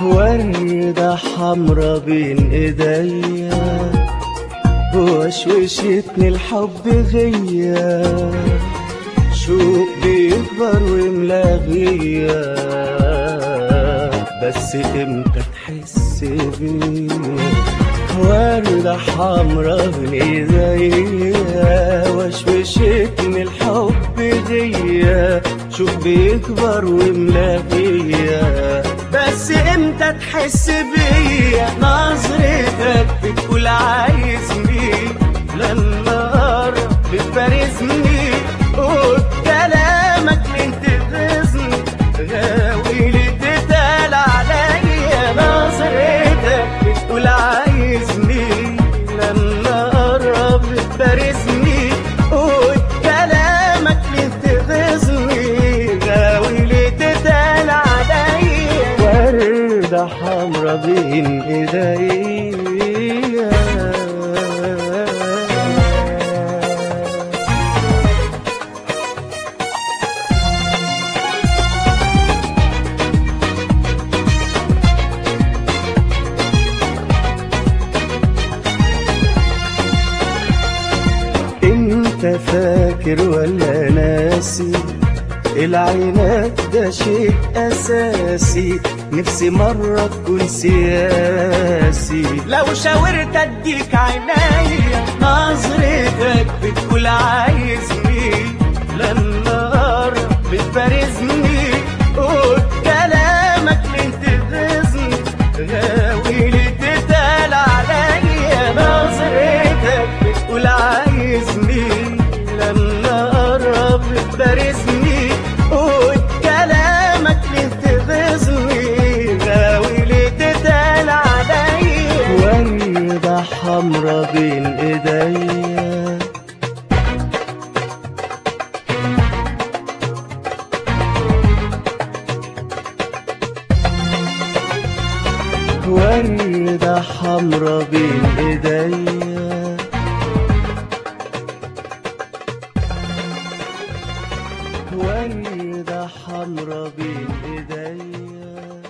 وردة حمرا بين ايديا وشوشتني الحب غيا شوق بيكبر وملاغيا بس امتى تحس بيا وردة حمرا بين ايديا وشوشتني الحب غيا شوق بيكبر وملاغيا بس امتى تحس بيا نظرتك بتقول عايزني لما اقرب بتبارزني قول كلامك من تغيظني غاوي لي تتقال عليا نظرتك بتقول عايزني لما اقرب بتبارزني قول كلامك من تغيظني غاوي لي تتقال عليا وردة حمرا بين ايديا انت فاكر ولا ناسي العينات ده شيء اساسي نفسي مرة تكون سياسي لو شاورت اديك عينيا نظرتك بتقول عايزني لما اقرب بتبارزني قول كلامك من تغيظني غاوي لي تتقال عليا نظرتك بتقول عايزني لما اقرب بتبارزني قول كلامك من تغيظني غاوي لي تتقال عليا وردة حمرا بين ايديا وردة حمرا بين ايديا وردة حمرا بين ايديا